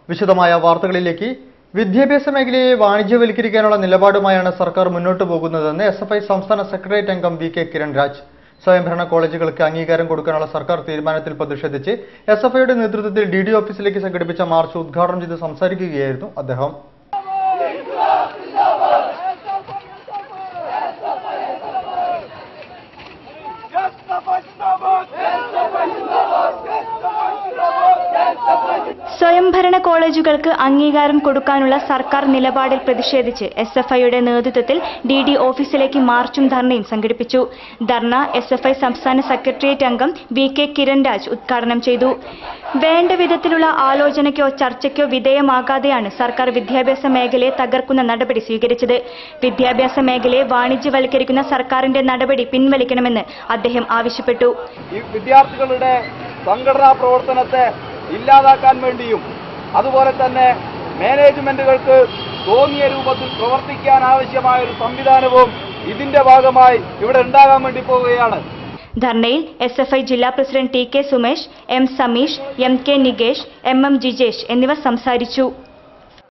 വിശദമായ വാർത്തകളിലേക്ക് വിദ്യാഭ്യാസ മേഖലയെ വാണിജ്യവൽക്കരിക്കാനുള്ള നിലപാടുമായാണ് സർക്കാർ മുന്നോട്ടു പോകുന്നതെന്ന് എസ് എഫ് ഐ സംസ്ഥാന സെക്രട്ടേറിയറ്റ് അംഗം വി കെ കിരൺ രാജ് സ്വയംഭരണ കോളേജുകൾക്ക് അംഗീകാരം കൊടുക്കാനുള്ള സർക്കാർ തീരുമാനത്തിൽ പ്രതിഷേധിച്ച് എസ് എഫ് ഐയുടെ നേതൃത്വത്തിൽ ഡി ഡി ഓഫീസിലേക്ക് സംഘടിപ്പിച്ച മാർച്ച് ഉദ്ഘാടനം ചെയ്ത് സംസാരിക്കുകയായിരുന്നു അദ്ദേഹം സ്വയംഭരണ കോളേജുകൾക്ക് അംഗീകാരം കൊടുക്കാനുള്ള സർക്കാർ നിലപാടിൽ പ്രതിഷേധിച്ച് എസ് എഫ് ഐയുടെ നേതൃത്വത്തിൽ ഡി ഡി ഓഫീസിലേക്ക് മാർച്ചും ധർണയും സംഘടിപ്പിച്ചു ധർണ എസ് എഫ് ഐ സംസ്ഥാന സെക്രട്ടേറിയറ്റ് അംഗം വി കെ കിരൺ രാജ് ഉദ്ഘാടനം ചെയ്തു വേണ്ട വിധത്തിലുള്ള ആലോചനയ്ക്കോ ചർച്ചയ്ക്കോ വിധേയമാകാതെയാണ് സർക്കാർ വിദ്യാഭ്യാസ മേഖലയെ തകർക്കുന്ന നടപടി സ്വീകരിച്ചത് വിദ്യാഭ്യാസ മേഖലയെ വാണിജ്യവൽക്കരിക്കുന്ന സർക്കാരിന്റെ നടപടി പിൻവലിക്കണമെന്ന് അദ്ദേഹം ആവശ്യപ്പെട്ടു ഈ വിദ്യാർത്ഥികളുടെ സംഘടനാ പ്രവർത്തനത്തെ ഇല്ലാതാക്കാൻ വേണ്ടിയും അതുപോലെ തന്നെ മാനേജ്മെന്റുകൾക്ക് തോന്നിയ രൂപത്തിൽ പ്രവർത്തിക്കാൻ ആവശ്യമായ ഒരു സംവിധാനവും ഇതിന്റെ ഭാഗമായി ഇവിടെ ഉണ്ടാകാൻ വേണ്ടി പോവുകയാണ് ധർണയിൽ എസ് എഫ് ഐ ജില്ലാ president T K Sumesh M Sameesh M K Nikesh M M Jijesh എന്നിവർ സംസാരിച്ചു